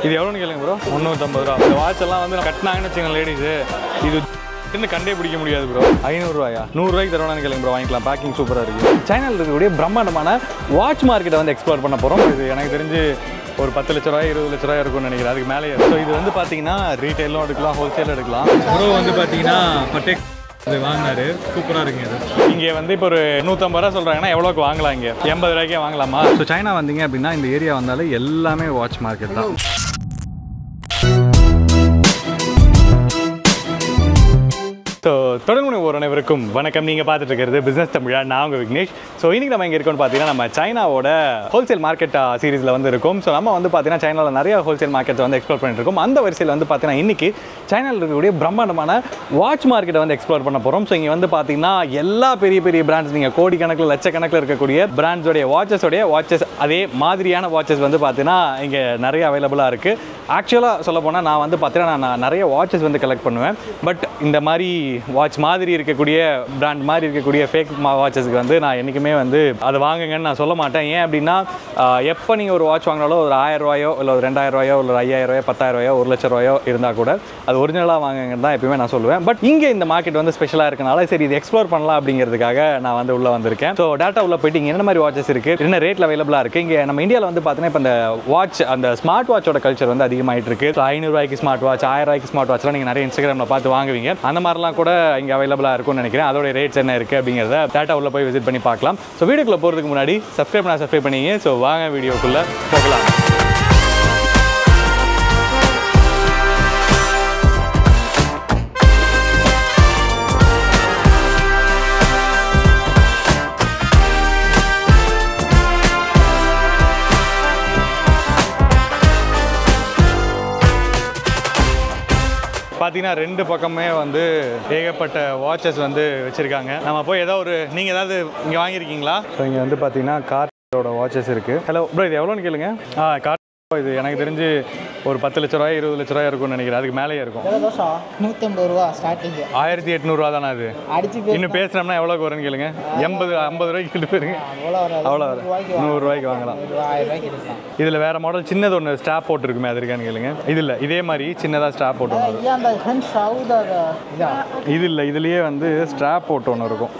இது எவ்வளோன்னு கேளுங்க ப்ரோ முந்நூற்றம்பது ரூபா இந்த வாட்ச் எல்லாம் வந்து கட்டினாங்கன்னு வச்சுக்கோங்க லேடிஸு இது இன்னும் கண்டே பிடிக்க முடியாது ப்ரோ ஐநூறுரூவாயா நூறுரூவாய்க்கு தருவானு கேளுங்க ப்ரோ வாங்கிக்கலாம் பேக்கிங் சூப்பராக இருக்குது சைனாவில் இருக்கக்கூடிய பிரம்மாண்டமான வாட்ச் மார்க்கெட்டை வந்து எக்ஸ்ப்ளோர் பண்ண போகிறோம் இது எனக்கு தெரிஞ்சு ஒரு பத்து லட்ச ரூபாய் இருபது லட்ச ரூபாய் இருக்கும்னு நினைக்கிறேன் அதுக்கு மேலே ஸோ இது வந்து பார்த்தீங்கன்னா ரீட்டைலும் எடுக்கலாம் ஹோல்சேலும் எடுக்கலாம் ப்ரோ வந்து பார்த்தீங்கன்னா பட்டேக் இது வாங்கினாரு சூப்பராக இருக்குங்க இது இங்கே வந்து இப்போ ஒரு நூற்றம்பது ரூபா சொல்கிறாங்கன்னா எவ்வளோக்கு வாங்கலாம் இங்கே எண்பது ரூபாய்க்கே வாங்கலாமா ஸோ சைனா வந்தீங்க அப்படின்னா இந்த ஏரியா வந்தாலே எல்லாமே வாட்ச் மார்க்கெட் தான் ஸோ தொடர்பு ஒரு அனைவருக்கும் வணக்கம் நீங்கள் பார்த்துட்டு இருக்கிறது பிஸ்னஸ் தமிழா நான் உங்கள் விக்னேஷ் ஸோ இன்னைக்கு நம்ம இங்கே இருக்கோம்னு பார்த்தீங்கன்னா நம்ம சைனாவோட ஹோல்சேல் மார்க்கெட் சீரிஸில் வந்து இருக்கும் ஸோ நம்ம வந்து பார்த்தீங்கன்னா சைனாவில் நிறைய ஹோல்சேல் மார்க்கெட்ஸ் வந்து எக்ஸ்ப்ளோர் பண்ணிட்டு இருக்கோம் அந்த வரிசையில் வந்து பார்த்தீங்கன்னா இன்னைக்கு சைனாவில் இருக்கக்கூடிய பிரம்மாண்டமான வாட்ச் மார்க்கெட்டை வந்து எக்ஸ்ப்ளோர் பண்ண போகிறோம் ஸோ இங்கே வந்து பார்த்தீங்கன்னா எல்லா பெரிய பெரிய பிராண்ட்ஸ் நீங்கள் கோடிக்கணக்கில் லட்சக்கணக்கில் இருக்கக்கூடிய பிராண்ட்ஸோடைய வாட்சஸோடைய வாட்சஸ் அதே மாதிரியான வாட்சஸ் வந்து பார்த்தீங்கன்னா இங்கே நிறைய அவைலபிளாக இருக்குது ஆக்சுவலாக சொல்ல போனால் நான் வந்து பார்த்தீங்கன்னா நான் நிறைய வாட்சஸ் வந்து கலெக்ட் பண்ணுவேன் பட் இந்த மாதிரி வாட்ச் மாதிரி இருக்கக்கூடிய பிராண்ட் மாதிரி இருக்கக்கூடிய ஃபேக் வாட்சஸ்க்கு வந்து நான் என்றைக்குமே வந்து அதை வாங்குங்கன்னு நான் சொல்ல மாட்டேன் ஏன் அப்படின்னா எப்போ நீங்கள் ஒரு வாட்ச் வாங்கினாலும் ஒரு ஆயிரம் ரூபாயோ இல்லை ஒரு ரெண்டாயிரம் ரூபாயோ இல்லை ஒரு ஐயாயிரம் ரூபாயோ பத்தாயிரம் ரூபாயோ ஒரு லட்ச ரூபாயோ இருந்தால் கூட அது ஒரிஜினலாக வாங்குங்கன்னு தான் எப்பயுமே நான் சொல்லுவேன் பட் இங்கே இந்த மார்க்கெட் வந்து ஸ்பெஷலாக இருக்கனால சரி இது எக்ஸ்ப்ளோர் பண்ணலாம் அப்படிங்கிறதுக்காக நான் வந்து உள்ளே வந்திருக்கேன் ஸோ டேட்டா உள்ள போயிட்டு இங்கே என்ன மாதிரி வாட்சஸ் இருக்குது என்ன ரேட்டில் அவைலபிளாக இருக்குது இங்கே நம்ம இந்தியாவில் வந்து பார்த்தீங்கன்னா இப்போ இந்த வாட்ச் அந்த ஸ்மார்ட் வாட்சோட கல்ச்சர் வந்து அதிகமாகிட்டு இருக்கு ஸோ ஐநூறுரூவாய்க்கு ஸ்மார்ட் வாட்ச் ஆயிரம் ரூபாய்க்கு ஸ்மார்ட் வாட்ச்லாம் நீங்கள் நிறைய இன்ஸ்டாகிராமில் பார்த்து வாங்குவீங்க அந்த மாதிரிலாம் கூட இங்கே அவைலபிளாக இருக்கும்னு நினைக்கிறேன் அதோட ரேட்ஸ் என்ன இருக்குது அப்படிங்கிறத டேட்டா உள்ள போய் விசிட் பண்ணி பார்க்கலாம் ஸோ வீடியோக்குள்ளே போகிறதுக்கு முன்னாடி சப்ஸ்கிரைப் பண்ண சப்ஸ்கிரைப் பண்ணிங்க ஸோ வாங்க வீடியோக்குள்ளே போகலாம் பார்த்தீங்கன்னா ரெண்டு பக்கமே வந்து ஏகப்பட்ட வாட்சஸ் வந்து வச்சுருக்காங்க நம்ம போய் ஏதோ ஒரு நீங்கள் ஏதாவது இங்கே வாங்கியிருக்கீங்களா ஸோ இங்கே வந்து பார்த்தீங்கன்னா கார்டோட வாட்சஸ் இருக்குது ஹலோ ப்ரோ இது எவ்வளோன்னு கேளுங்க ஆ கார் இது எனக்கு தெரிஞ்சு ஒரு பத்து லட்ச ரூபாய் இருபது லட்ச ரூபாய் இருக்கும்னு நினைக்கிறேன் அதுக்கு மேலேயே இருக்கும் எவ்வளோ தோசம் நூற்றம்பது ரூபா ஸ்டார்டிங்கு ஆயிரத்தி எட்நூறுவா தானே அது அடிச்சு போய் இன்னும் பேசுனோம்னா எவ்வளோக்கு வரும்னு கேளுங்க எண்பது ஐம்பது ரூபாய்க்கு கிட்ட போயிருங்க அவ்வளோ வராது அவ்வளோ வரும் ரூபாய்க்கு நூறுரூவாய்க்கு வாங்கலாம் ஒரு ஆயிரம் ரூபாய்க்கு எடுக்கலாம் இதில் வேறு மாடல் சின்னது ஒன்று ஸ்டாப் போட்டிருக்குமே அது இருக்கான்னு கேளுங்க இது இல்லை இதே மாதிரி சின்னதாக ஸ்டாப் போட்டு ஒன்று ஐயா அந்த ஹென் ஷவுதா இதா இது இல்லை இதுலேயே வந்து ஸ்ட்ராப் போட்டு ஒன்று இருக்கும்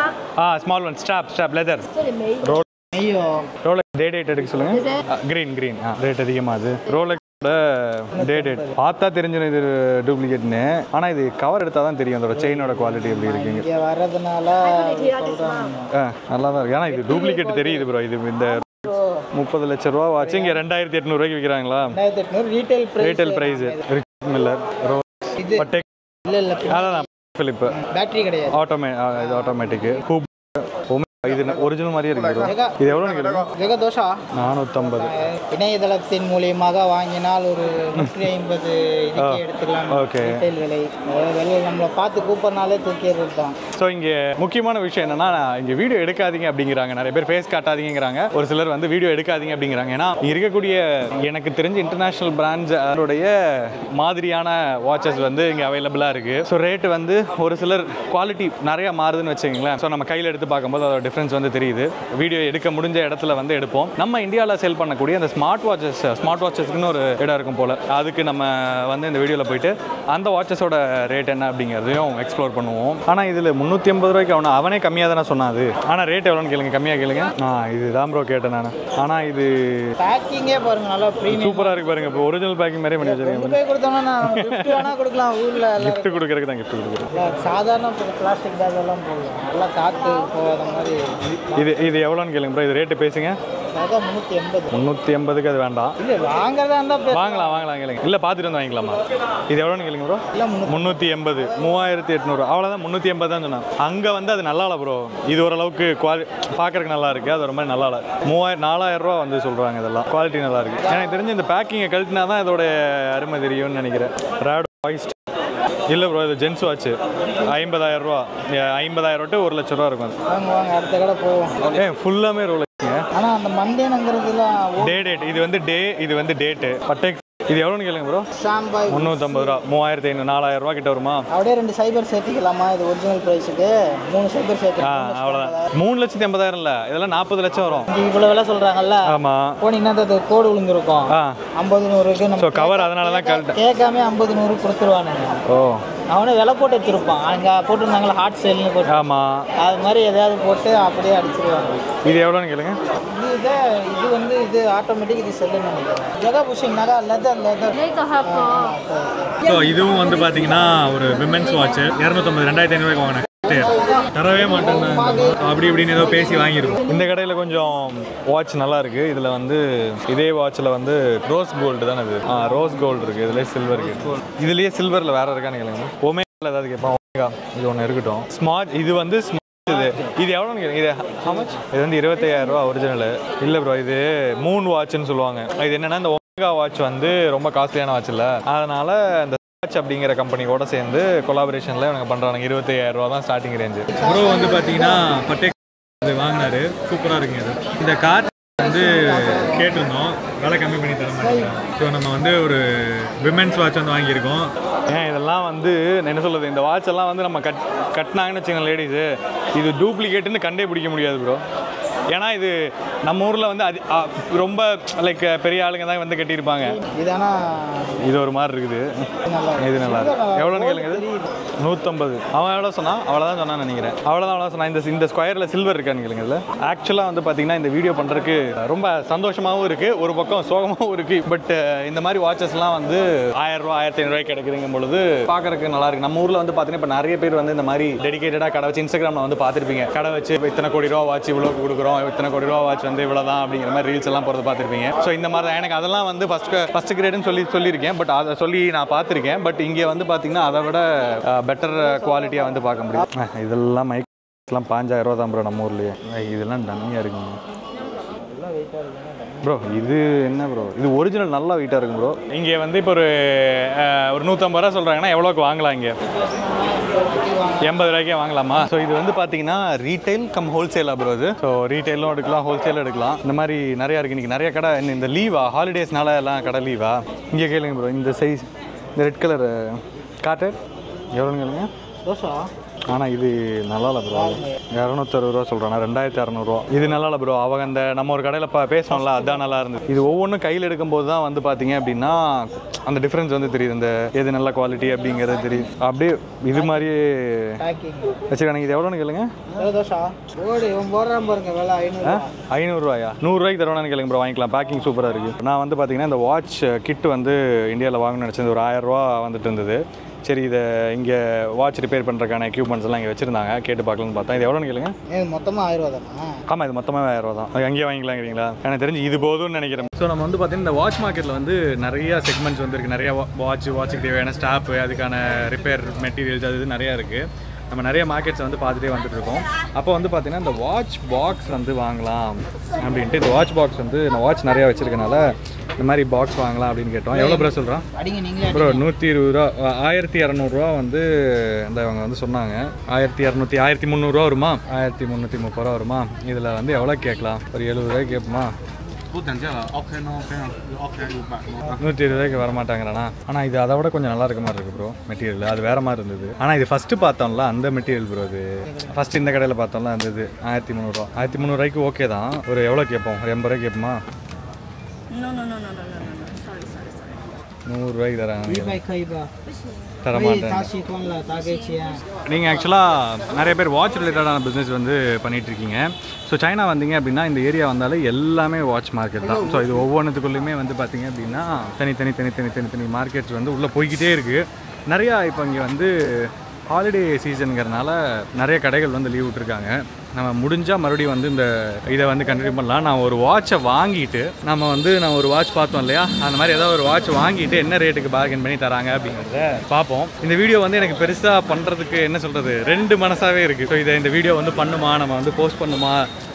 ஆ small one stop stop leather roll ஐயோ ரோலெக்ஸ் டே டேட் எடுக்க சொல்லுங்க க்ரீன் க்ரீன் ஆ ரேட் அதிகமாகுது ரோலெக்ஸோட டே டேட் பார்த்தா தெரிஞ்சிடும் இது டூப்ளிகேட்னு ஆனால் இது கவர் எடுத்தால் தான் தெரியும் அதோட செயினோட குவாலிட்டி எப்படி இருக்குங்க இங்கே வர்றதுனால சொல்கிறாங்க ஆ நல்லா தான் இருக்கு ஆனால் இது டூப்ளிகேட் தெரியுது ப்ரோ இது இந்த முப்பது லட்ச ரூபா வாட்ச் இங்கே ரெண்டாயிரத்தி எட்நூறுவாய்க்கு விற்கிறாங்களா ரெண்டாயிரத்தி எட்நூறு retail price retail price Richard Mille ரோ இது பட்டேக் இல்லை இல்லை அதான் ஃபிலிப்பு பேட்டரி கிடையாது ஆட்டோமே இது ஆட்டோமேட்டிக்கு ஹூப் இது ஒரிஜினல் மாதிரியே இருக்கு bro. ஜெகா இது எவ்வளோன்னு கேளுங்க ஜெகா தோஷா நானூற்றம்பது இணையதளத்தின் மூலியமாக வாங்கினால் ஒரு நூற்றி ஐம்பது இதுக்கு எடுத்துக்கலாம் Okay. ரீட்டைல் விலை அதாவது விலை நம்மளை பார்த்து கூப்பிட்றனாலே தூக்கிடுறது தான் ஸோ இங்கே முக்கியமான விஷயம் என்னன்னா இங்கே வீடியோ எடுக்காதீங்க அப்படிங்கிறாங்க நிறைய பேர் ஃபேஸ் காட்டாதீங்கிறாங்க ஒரு சிலர் வந்து வீடியோ எடுக்காதீங்க அப்படிங்கிறாங்க ஏன்னா இங்க இருக்கக்கூடிய எனக்கு தெரிஞ்ச இன்டர்நேஷ்னல் பிராண்ட்ஸ் அதோடைய மாதிரியான வாட்சஸ் வந்து இங்கே அவைலபிளாக இருக்குது ஸோ ரேட்டு வந்து ஒரு சிலர் குவாலிட்டி நிறைய மாறுதுன்னு வச்சுக்கோங்களேன் ஸோ நம்ம கையில் எடுத்து பார்க்கும்போது அதோட டிஃப்ரென்ஸ் வந்து தெரியுது வீடியோ எடுக்க முடிஞ்ச இடத்துல வந்து எடுப்போம் நம்ம இந்தியாவில் சேல் பண்ணக்கூடிய அந்த ஸ்மார்ட் வாட்சஸ் ஸ்மார்ட் வாட்சஸ்க்குன்னு ஒரு இடம் இருக்கும் போல் அதுக்கு நம்ம வந்து இந்த வீடியோவில் போயிட்டு அந்த வாட்சஸோட ரேட் என்ன அப்படிங்கிறதையும் எக்ஸ்ப்ளோர் பண்ணுவோம் ஆனால் இதில் முந்நூற்றி ஐம்பது ரூபாய்க்கு அவனை அவனே கம்மியாக தானே சொன்னாது ஆனால் ரேட் எவ்வளோன்னு கேளுங்க கம்மியாக கேளுங்க ஆ இதுதான் ப்ரோ கேட்டேன் நான் ஆனால் இது பேக்கிங்கே பாருங்க நல்லா ப்ரீமியம் சூப்பராக இருக்கு பாருங்க இப்போ ஒரிஜினல் பேக்கிங் மாதிரி பண்ணி வச்சிருக்கீங்க கொண்டு போய் கொடுத்தோம்னா நான் gift வேணா கொடுக்கலாம் ஊரில் எல்லாம் gift கொடுக்கறதுக்கு தான் gift கொடுக்குறேன் சாதாரண பிளாஸ்டிக் பேக் எல்லாம் போடலாம் நல்லா காற்று போகாத மாதிரி இது இது எவ்வளோன்னு கேளுங்க ப்ரோ இது ரேட்டு பேசுங்க அதான் முந்நூற்றி எண்பது முந்நூற்றி எண்பதுக்கு அது வேண்டாம் இல்லை வாங்குறதா இருந்தால் பேச வாங்கலாம் வாங்கலாம் கேளுங்க இல்லை பார்த்துட்டு வந்து வாங்கிக்கலாமா இது எவ்வளோன்னு கேளுங்க ப்ரோ இல்லை முந்நூறு முந்நூற்றி எண்பது மூவாயிரத்தி எட்நூறு அவ்வளோதான் முந்நூற்றி எண்பது தான் சொன்னேன் அங்கே வந்து அது நல்லா இல்லை ப்ரோ இது ஓரளவுக்கு குவாலி பார்க்கறதுக்கு நல்லா இருக்குது அது ஒரு மாதிரி நல்லா இல்லை மூவாயிரம் நாலாயிரம் ரூபா வந்து சொல்கிறாங்க இதெல்லாம் குவாலிட்டி நல்லா இருக்குது எனக்கு தெரிஞ்சு இந்த பேக்கிங்கை கழட்டினா தான் இதோட அருமை தெரியும்னு நினைக்கிறேன் ரேட் வாய்ஸ் இல்லை ப்ரோ இது ஜென்ஸ் வாட்ச் ஐம்பதாயிரம் ரூபா ஐம்பதாயிரம் டு ஒரு லட்ச ரூபா இருக்கும் அது வாங்க வாங்க அடுத்த கடை போவோம் ஏ ஃபுல்லாமே ரோலெக்ஸுங்க ஆனால் அந்த மண்டேனுங்கிறதுலாம் டே டேட் இது வந்து டே இது வந்து டேட்டு பட்டேக் இது எவ்வளோன்னு கேளுங்க ப்ரோ ஷாம்பாய் முந்நூற்றம்பது ரூபா மூவாயிரத்தி ஐநூறு நாலாயிரம் ரூபா கிட்ட வருமா அப்படியே ரெண்டு சைபர் சேர்த்திக்கலாமா இது ஒரிஜினல் ப்ரைஸுக்கு மூணு சைபர் ஆ சேர்த்து அவ்வளோதான் மூணு லட்சத்தி எண்பதாயிரம் இல்லை இதெல்லாம் நாற்பது லட்சம் வரும் இவ்வளோ விலை சொல்கிறாங்கல்ல ஆமாம் போனீங்கன்னா அந்த கோடு விழுந்திருக்கும் ஆ ஐம்பது நூறுக்கு ஸோ நம்ம கவர் அதனால தான் கழட்ட கேட்காம ஐம்பது நூறு கொடுத்துருவானுங்க ஓ அவனே விலை போட்டு வச்சிருப்பான் அங்கே போட்டிருந்தாங்களா ஹாட் சேல்னு போட்டு ஆமாம் அது மாதிரி எதையாவது போட்டு அப்படியே அடிச்சிருவாங்க இது எவ்வளோன்னு கேளுங்க இது இதை இது வந்து இது ஆட்டோமேட்டிக் இது செல்லுன்னு நினைக்கிறேன் ஜெகா புஷிங்னாக்கா லெதர் லெதர் ஸோ இதுவும் வந்து பார்த்தீங்கன்னா ஒரு விமென்ஸ் வாட்ச் இரநூத்தம்பது ரெண்டாயிரத்தி ஐநூறுக்கு வாங்கினேன் தரவே மாட்டேன் அப்படி இப்படின்னு ஏதோ பேசி வாங்கியிருக்கோம் இந்த கடையில் கொஞ்சம் வாட்ச் நல்லா இருக்கு இதில் வந்து இதே வாட்சில் வந்து ரோஸ் கோல்டு தானே இது ஆ ரோஸ் கோல்டு இருக்கு இதுலேயே சில்வர் இருக்கு இதுலேயே சில்வரில் வேற இருக்கான்னு கேளுங்க ஒமேகால ஏதாவது கேட்பான் ஒமேகா இது ஒன்று இருக்கட்டும் ஸ்மார்ட் இது வந்து smart இது இது எவ்வளோன்னு கேளுங்க இது how much? இது வந்து இருபத்தையாயிரம் ரூபா ஒரிஜினல் இல்லை ப்ரோ இது மூன் வாட்ச்னு சொல்லுவாங்க இது என்னன்னா இந்த ஒமேகா வாட்ச் வந்து ரொம்ப காஸ்ட்லியான வாட்ச் இல்லை அதனால இந்த வாட்ச் அப்படிங்கிற கம்பெனி கூட சேர்ந்து கொலாபரேஷனில் இவங்க பண்ணுறாங்க இருபத்தையாயிரம் ரூபா தான் ஸ்டார்டிங் ரேஞ்சு ப்ரோ வந்து பார்த்தீங்கன்னா பட்டே இது வாங்கினாரு சூப்பராக இருக்குங்க இது இந்த கார் வந்து கேட்டிருந்தோம் விலை கம்மி பண்ணி தர மாட்டேங்க ஸோ நம்ம வந்து ஒரு விமென்ஸ் வாட்ச் வந்து வாங்கியிருக்கோம் ஏன் இதெல்லாம் வந்து நான் என்ன சொல்கிறது இந்த வாட்ச் எல்லாம் வந்து நம்ம கட் கட்டினாங்கன்னு வச்சுக்கோங்க லேடிஸு இது டூப்ளிகேட்டுன்னு கண்டே பிடிக்க முடியாது ப்ரோ ஏன்னா இது நம்ம ஊரில் வந்து அது அ, ரொம்ப லைக் பெரிய ஆளுங்க தான் வந்து கட்டியிருப்பாங்க இது ஆனால் இது ஒரு மாதிரி இருக்குது நல்லா இது நல்லா இருக்கு எவ்வளோன்னு கேளுங்க இது நூற்றம்பது அவன் எவ்வளோ சொன்னான் அவ்வளோதான் சொன்னான்னு நினைக்கிறேன் அவ்வளோதான் அவ்வளோ சொன்னான் இந்த இந்த ஸ்கொயரில் சில்வர் இருக்கான்னு கேளுங்க இதில் ஆக்சுவலாக வந்து பார்த்தீங்கன்னா இந்த வீடியோ பண்ணுறதுக்கு ரொம்ப சந்தோஷமாகவும் இருக்குது ஒரு பக்கம் சோகமாகவும் இருக்குது பட் இந்த மாதிரி வாட்சஸ்லாம் வந்து ஆயிரம் ரூபா ஆயிரத்தி ஐநூறுரூவாய்க்கு கிடைக்குதுங்கும் பொழுது பார்க்கறதுக்கு நல்லா இருக்கு நம்ம ஊரில் வந்து பார்த்தீங்கன்னா இப்போ நிறைய பேர் வந்து இந்த மாதிரி டெடிகேட்டடாக கடை வச்சு இன்ஸ்டாகிராமில் வந்து பார்த்துருப்பீங்க கடை வச்சு இப்போ இத்தனை கோடி ரூபா வாட்ச் இவ்வளோ கொடுக்குறோம் இத்தனை கோடி ரூபா வாட்ச் வந்து இவ்வளோ தான் அப்படிங்கிற மாதிரி ரீல்ஸ் எல்லாம் போகிறது பார்த்துருப்பீங்க ஸோ இந்த மாதிரி தான் எனக்கு அதெல்லாம் வந்து ஃபஸ்ட் ஃபஸ்ட் கிரேடுன்னு சொல்லி சொல்லியிருக்கேன் பட் அதை சொல்லி நான் பார்த்துருக்கேன் பட் இங்கே வந்து பார்த்தீங்கன்னா அதை விட பெட்டர் குவாலிட்டியாக வந்து பார்க்க முடியும் அஹ், இதெல்லாம் மைக் எல்லாம் பாஞ்சாயிரம் ரூபா தான் ப்ரோ நம்ம ஊர்லேயே அஹ், இதெல்லாம் டம்மியாக இருக்குங்க ப்ரோ இது என்ன ப்ரோ இது ஒரிஜினல் நல்லா வெயிட்டாக இருக்கும் ப்ரோ இங்கே வந்து இப்போ ஒரு அஹ், ஒரு நூற்றம்பது ரூபா சொல்கிறாங்கன்னா எவ்வளோக்கு வாங்கலாம் இங்கே எண்பது ரூபாய்க்கே வாங்கலாமா ஸோ இது வந்து பார்த்தீங்கன்னா ரீட்டைல் கம் ஹோல்சேலாக ப்ரோ இது ஸோ ரீட்டைலும் எடுக்கலாம் ஹோல்சேலும் எடுக்கலாம் இந்த மாதிரி நிறையா இருக்குது இன்றைக்கி நிறைய கடை இந்த- இந்த லீவா ஹாலிடேஸ்னால எல்லாம் கடை லீவா இங்கே கேளுங்க ப்ரோ இந்த சைஸ் இந்த ரெட் கலர் காட்டு எவ்வளோன்னு கேளுங்க தோசா ஆனால் இது நல்லா இல்லை ப்ரோ இரநூத்தறுபது ரூபா சொல்கிறேன் ரெண்டாயிரத்தி அறநூறுவா இது நல்லா இல்லை ப்ரோ அவங்க அந்த நம்ம ஒரு கடையில் பா பேசணும்ல அதான் நல்லா இருந்தது இது ஒவ்வொன்றும் கையில் எடுக்கும்போது தான் வந்து பார்த்தீங்க அப்படின்னா அந்த டிஃப்ரென்ஸ் வந்து தெரியுது இந்த எது நல்ல குவாலிட்டி அப்படிங்கிறது தெரியுது அப்படியே இது மாதிரியே பேக்கிங் வச்சுருக்காங்க இது எவ்வளோன்னு கேளுங்க தோசா ஓடி இவன் போடுறான் பாருங்க விலை ஐநூறு ஐநூறுரூவாயா நூறுரூவாய்க்கு தருவானு கேளுங்க ப்ரோ வாங்கிக்கலாம் பேக்கிங் சூப்பராக இருக்குது நான் வந்து பார்த்தீங்கன்னா இந்த வாட்ச் கிட் வந்து இந்தியாவில் வாங்கணும்னு நினச்சது ஒரு ஆயிரம் ரூபா வந்துட்டு இருந்தது சரி இதை இங்கே வாட்ச் ரிப்பேர் பண்ணுறதுக்கான எக்யூப்மெண்ட்ஸ் எல்லாம் இங்கே வச்சுருந்தாங்க கேட்டு பார்க்கலாம்னு பார்த்தா இது எவ்வளோன்னு கேளுங்க இது மொத்தமாக ஆயிரம் ரூபா தானா ஆமாம் இது மொத்தமாக ஆயிரம் ரூபா தான் அது அங்கேயே வாங்கிக்கலாங்கிறீங்களா எனக்கு தெரிஞ்சு இது போதும்னு நினைக்கிறேன் ஸோ நம்ம வந்து பார்த்தீங்கன்னா இந்த வாட்ச் மார்க்கெட்டில் வந்து நிறைய செக்மெண்ட்ஸ் வந்து இருக்குது நிறைய வாட்ச் வாட்சுக்கு தேவையான ஸ்டாப்பு அதுக்கான ரிப்பேர் மெட்டீரியல்ஸ் அது இது நிறையா இருக்குது நம்ம நிறைய மார்க்கெட்ஸை வந்து பார்த்துட்டே வந்துட்டு இருக்கோம் அப்போ வந்து பார்த்தீங்கன்னா இந்த வாட்ச் பாக்ஸ் வந்து வாங்கலாம் அப்படின்ட்டு இந்த வாட்ச் பாக்ஸ் வந்து நான் வாட்ச் நிறையா வச்சிருக்கனால இந்த மாதிரி பாக்ஸ் வாங்கலாம் அப்படின்னு கேட்டோம் எவ்வளோ ப்ரோ சொல்கிறான் அடிங்க நீங்களே ப்ரோ நூற்றி இருபது ரூபா ஆயிரத்தி இரநூறுவா வந்து இந்த இவங்க வந்து சொன்னாங்க ஆயிரத்தி இரநூத்தி ஆயிரத்தி முந்நூறுரூவா வருமா ஆயிரத்தி முந்நூற்றி முப்பது ரூபா வருமா இதில் வந்து எவ்வளோ கேட்கலாம் ஒரு எழுபது ரூபாய்க்கு கேட்போமா 不等价了，OK 呢？OK 呢？OK 五百吗？ நூற்றி இருபது ரூபாய்க்கு வர மாட்டாங்கறானா ஆனால் இது அதை விட கொஞ்சம் நல்லா இருக்க மாதிரி இருக்கு ப்ரோ மெட்டீரியல் அது வேற மாதிரி இருந்தது ஆனால் இது ஃபஸ்ட்டு பார்த்தோம்ல அந்த மெட்டீரியல் ப்ரோ அது ஃபஸ்ட்டு இந்த கடையில் பார்த்தோம்ல அந்த இது ஆயிரத்தி முந்நூறுரூவா ஆயிரத்தி முந்நூறுரூவாய்க்கு ஓகே தான் ஒரு எவ்வளோ கேட்போம் ஒரு எண்பது ரூபாய்க்கு கேட்போமா No, no, no, no, no, no, no, no. Sorry, sorry, sorry. நூறுரூவாய்க்கு தராங்க 一百可以吧？ தர 可以， மாட்டேன் 他喜欢了，打给钱。 நீங்கள் ஆக்சுவலாக நிறைய பேர் வாட்ச் ரிலேட்டடான பிஸ்னஸ் வந்து பண்ணிட்டு இருக்கீங்க ஸோ சைனா வந்தீங்க அப்படின்னா இந்த ஏரியா வந்தாலே எல்லாமே வாட்ச் மார்க்கெட் தான் ஸோ இது ஒவ்வொன்றுத்துக்குள்ளேயுமே வந்து பார்த்தீங்க அப்படின்னா தனி தனி தனி தனி தனி தனி மார்க்கெட்ஸ் வந்து உள்ளே போய்கிட்டே இருக்குது நிறையா இப்போ இங்கே வந்து ஹாலிடே சீசனுங்கிறனால நிறைய கடைகள் வந்து லீவ் விட்டுருக்காங்க நம்ம முடிஞ்சால் மறுபடியும் வந்து இந்த இதை வந்து கண்டினியூ பண்ணலாம் நான் ஒரு வாட்சை வாங்கிட்டு நம்ம வந்து நான் ஒரு வாட்ச் பார்த்தோம் இல்லையா அந்த மாதிரி ஏதாவது ஒரு வாட்ச் வாங்கிட்டு என்ன ரேட்டுக்கு பார்கன் பண்ணி தராங்க அப்படிங்கிறத பார்ப்போம் இந்த வீடியோ வந்து எனக்கு பெருசாக பண்ணுறதுக்கு என்ன சொல்கிறது ரெண்டு மனசாகவே இருக்குது ஸோ இதை இந்த வீடியோ வந்து பண்ணுமா நம்ம வந்து போஸ்ட் பண்ணுமா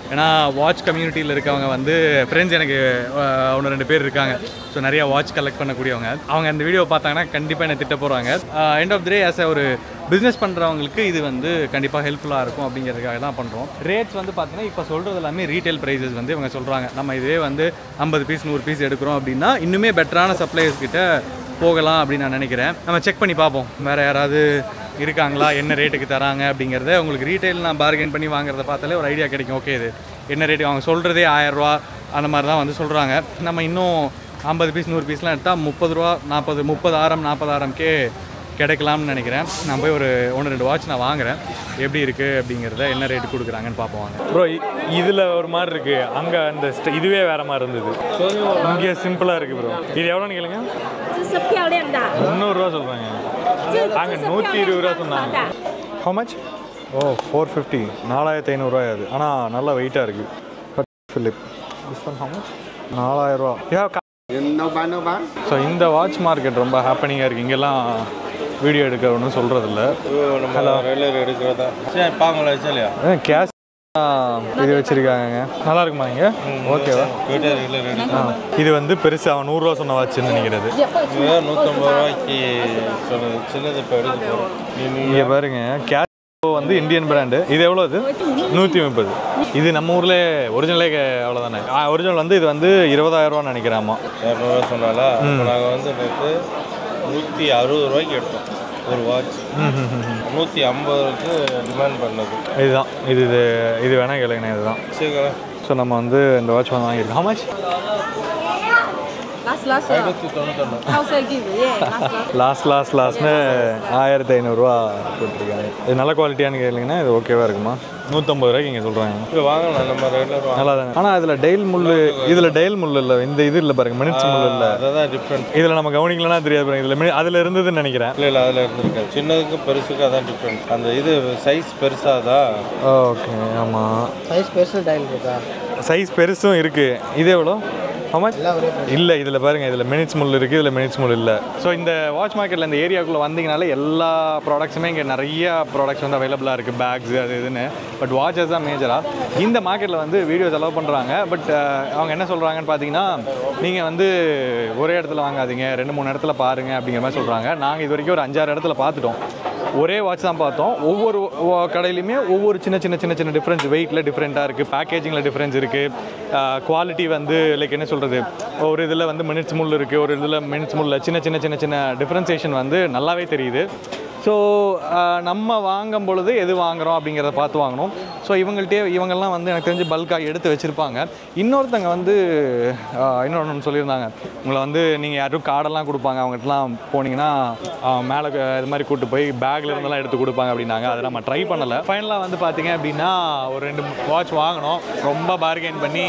ஏன்னா வாட்ச் கம்யூனிட்டியில் இருக்கவங்க வந்து ஃப்ரெண்ட்ஸ் எனக்கு அஹ், ஒன்று ரெண்டு பேர் இருக்காங்க ஸோ நிறைய வாட்ச் கலெக்ட் பண்ணக்கூடியவங்க அவங்க அந்த வீடியோ பார்த்தாங்கன்னா கண்டிப்பாக என்ன திட்ட போகிறாங்க end of the day as ஒரு பிஸ்னஸ் பண்ணுறவங்களுக்கு இது வந்து கண்டிப்பாக ஹெல்ப்ஃபுல்லாக இருக்கும் அப்படிங்கிறதுக்காக தான் பண்ணுறோம் ரேட்ஸ் வந்து பார்த்தீங்கன்னா இப்போ சொல்கிறது எல்லாமே ரீட்டைல் ப்ரைஸஸ் வந்து இவங்க சொல்கிறாங்க நம்ம இதுவே வந்து ஐம்பது பீஸ் நூறு பீஸ் எடுக்கிறோம் அப்படின்னா இன்னுமே பெட்டரான சப்ளையர்ஸ் கிட்ட போகலாம் அப்படின்னு நான் நினைக்கிறேன் நம்ம செக் பண்ணி பார்ப்போம் வேறு யாராவது இருக்காங்களா என்ன ரேட்டுக்கு தராங்க அப்படிங்கிறத உங்களுக்கு ரீட்டைல் நான் பார்கெயின் பண்ணி வாங்குறத பார்த்தாலே ஒரு ஐடியா கிடைக்கும் ஓகே இது என்ன ரேட்டு அவங்க சொல்கிறதே ஆயிரரூவா அந்த மாதிரி தான் வந்து சொல்கிறாங்க நம்ம இன்னும் ஐம்பது பீஸ் நூறு பீஸ்லாம் எடுத்தால் முப்பது ரூபா நாற்பது முப்பதாயிரம் நாற்பதாயிரம்க்கே கிடைக்கலாம்னு நினைக்கிறேன் நான் போய் ஒரு ஒன்று ரெண்டு வாட்ச் நான் வாங்குறேன் எப்படி இருக்குது அப்படிங்கிறத என்ன ரேட்டு கொடுக்குறாங்கன்னு பார்ப்போம் வாங்க ப்ரோ இதில் ஒரு மாதிரி இருக்குது அங்கே அந்த இதுவே வேறு மாதிரி இருந்தது இங்கே சிம்பிளாக இருக்குது ப்ரோ இது எவ்வளோன்னு கேளுங்க 这是漂亮的， முந்நூறுரூவா சொல்கிறாங்க 这 அங்கே 这是 நூற்றி 漂 இருபது ரூபா 亮的 சொன்னாங்க 的。 how much oh four fifty நாலாயிரத்தி ஐநூறுரூவா அது ஆனால் நல்லா வெயிட்டாக இருக்குது Philippe this one how much நாலாயிரரூவா யா ஸோ இந்த வாட்ச் மார்க்கெட் ரொம்ப ஹாப்பனிங்காக இருக்குது இங்கெல்லாம் வீடியோ எடுக்க ஒன்றும் சொல்கிறதில்ல நம்ம ரெகுலர் எடுக்கிறதா சரி பாங்களா இல்லையா கேஷ் இது வச்சுருக்காங்க நல்லா இருக்குமா இங்கே ஓகேவா போயிட்டு ரெகுலர் எடுக்கலாம் இது வந்து பெருசு அவன் நூறுரூவா சொன்ன வாட்ச்னு நினைக்கிறது இது நூற்றம்பது ரூபாய்க்கு சொல்லுது சின்னது இப்போ எடுக்க போகிறோம் இங்கே பாருங்க கேஷ் வந்து இந்தியன் பிராண்டு இது எவ்வளோ இது நூற்றி முப்பது இது நம்ம ஊரில் ஒரிஜினலே அவ்வளோதானே ஒரிஜினல் வந்து இது வந்து இருபதாயிரரூவான்னு நினைக்கிறாமா இரநூறுவா சொன்னாலா இப்போ நாங்கள் வந்து நேற்று நூற்றி அறுபது ரூபாய்க்கு எடுத்தோம் ஒரு வாட்ச் நூற்றி ஐம்பதுக்கு டிமாண்ட் பண்ணது இதுதான் இது இது இது வேணால் கேளுங்கண்ணே இதுதான் சீக்கிரம் ஸோ நம்ம வந்து இந்த வாட்ச் வந்து வாங்கியிருக்கோம் ஹமாச் Last last. ஐநூற்றி தொண்ணூத்தொன்று How's it give? Yeah, last last. Last last லாஸ்ட்னு ஆயிரத்தி ஐநூறுரூவா கொடுத்துருக்காங்க இது நல்ல குவாலிட்டியானு கேளுங்கன்னா இது ஓகேவா இருக்குமா நூற்றம்பது ரூபாய்க்கு இங்கே சொல்கிறாங்க இப்போ வாங்கலாம் நம்ம ரெகுலர் வாங்க நல்லா தானே ஆனால் இதில் டெய்ல் முள் இதில் டெய்ல் முள் இல்லை இந்த இது இல்லை பாருங்க மினிட்ஸ் முள் இல்லை அதுதான் டிஃப்ரெண்ட் இதில் நம்ம கவனிக்கலனா தெரியாது பாருங்க இதில் மினி அதில் இருந்ததுன்னு நினைக்கிறேன் இல்லை இல்லை அதில் இருந்திருக்காது சின்னதுக்கும் பெருசுக்கும் அதான் டிஃப்ரெண்ட் அந்த இது சைஸ் பெருசாதா ஓகே ஆமாம் சைஸ் ஸ்பெஷல் டைல் இருக்கா சைஸ் பெருசும் இருக்குது இது எவ்வளோ ஆமாம் எல்லாம் ஒரே price. இல்லை இதில் பாருங்க இதில் மினிட்ஸ் முள் இருக்குது இதில் மினிட்ஸ் முள் இல்லை ஸோ இந்த வாட்ச் மார்க்கெட்டில் இந்த ஏரியாக்குள்ளே வந்தீங்கனாலே எல்லா ப்ராடக்ட்ஸுமே இங்கே நிறைய ப்ராடக்ட்ஸ் வந்து அவைலபிளாக இருக்குது பேக்ஸ் அது இதுன்னு பட் வாட்சஸ் தான் மேஜராக இந்த மார்க்கெட்டில் வந்து வீடியோஸ் அலோவ் பண்ணுறாங்க பட் அவங்க என்ன சொல்கிறாங்கன்னு பார்த்தீங்கன்னா நீங்கள் வந்து ஒரே இடத்துல வாங்காதீங்க ரெண்டு மூணு இடத்துல பாருங்க அப்படிங்கிற மாதிரி சொல்கிறாங்க நாங்கள் இது வரைக்கும் ஒரு அஞ்சாறு இடத்துல பார்த்துட்டோம் ஒரே வாட்ச் தான் பார்த்தோம் ஒவ்வொரு வ- கடையிலையுமே ஒவ்வொரு சின்ன சின்ன சின்ன சின்ன டிஃப்ரென்ஸ் வெயிட்டில் டிஃப்ரெண்ட்டாக இருக்குது பேக்கேஜிங்கில் டிஃப்ரென்ஸ் இருக்குது குவாலிட்டி வந்து லைக் என்ன சொல்கிறது ஒரு இதில் வந்து மினிட்ஸ் முள் இருக்குது ஒரு இதில் மினிட்ஸ் முள்ள சின்ன சின்ன சின்ன சின்ன டிஃப்ரென்சேஷன் வந்து நல்லாவே தெரியுது ஸோ நம்ம வாங்கும் பொழுது எது வாங்குறோம் அப்படிங்கிறத பார்த்து வாங்கணும் ஸோ இவங்கள்ட்டே இவங்கெல்லாம் வந்து எனக்கு தெரிஞ்சு பல்காக எடுத்து வச்சுருப்பாங்க இன்னொருத்தங்க வந்து இன்னொன்று சொல்லியிருந்தாங்க உங்களை வந்து நீங்கள் யாரும் கார்டெல்லாம் கொடுப்பாங்க அவங்ககிட்டலாம் போனீங்கன்னா மேலே இது மாதிரி கூட்டு போய் பேக்கில் இருந்தெல்லாம் எடுத்து கொடுப்பாங்க அப்படின்னாங்க அதை நம்ம ட்ரை பண்ணலை ஃபைனலாக வந்து பார்த்தீங்க அப்படின்னா ஒரு ரெண்டு வாட்ச் வாங்கினோம் ரொம்ப பார்கெயின் பண்ணி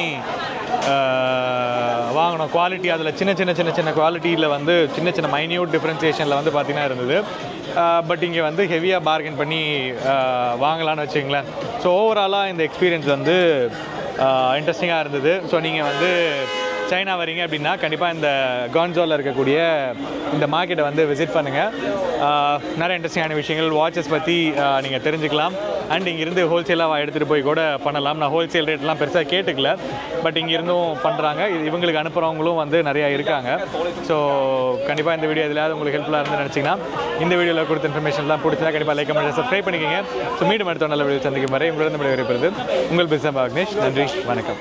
ஆஹ், வாங்கினோம் குவாலிட்டி அதில் சின்ன சின்ன சின்ன சின்ன குவாலிட்டியில் வந்து சின்ன சின்ன மைன்யூட் டிஃப்ரென்சியேஷனில் வந்து பார்த்தீங்கன்னா இருந்தது பட் இங்கே வந்து ஹெவியாக பார்கெயின் பண்ணி ஆஹ், வாங்கலாம்னு வச்சுங்களேன் ஸோ ஓவராலாக இந்த எக்ஸ்பீரியன்ஸ் வந்து இன்ட்ரெஸ்டிங்காக இருந்தது ஸோ நீங்கள் வந்து சைனா வரீங்க அப்படின்னா கண்டிப்பாக இந்த கான்சோவில் இருக்கக்கூடிய இந்த மார்க்கெட்டை வந்து விசிட் பண்ணுங்கள் நிறைய இன்ட்ரெஸ்டிங்கான விஷயங்கள் வாட்சஸ் பற்றி நீங்கள் தெரிஞ்சுக்கலாம் அண்ட் இங்கேருந்து ஹோல்சேலாக எடுத்துகிட்டு போய் கூட பண்ணலாம் நான் ஹோல்சேல் ரேட்லாம் பெருசாக கேட்டுக்கல பட் இங்கேருந்தும் பண்ணுறாங்க இது இவங்களுக்கு அனுப்புகிறவங்களும் வந்து நிறையா இருக்காங்க ஸோ கண்டிப்பாக இந்த வீடியோ எதுலையாவது உங்களுக்கு ஹெல்ப்ஃபுல்லாக இருந்து நினச்சிங்கன்னா இந்த வீடியோவில் கொடுத்த இன்ஃபர்மேஷன்லாம் பிடிச்சா கண்டிப்பாக லைக் கமெண்ட் சப்ஸ்கிரைப் பண்ணிக்கோங்க ஸோ மீண்டும் அடுத்த ஒரு நல்ல வீடியோ சந்திக்கும் வரை உங்களிடம் விடைபெறுவது உங்கள் பிஸ்னம் அக்னேஷ் நன்றி வணக்கம்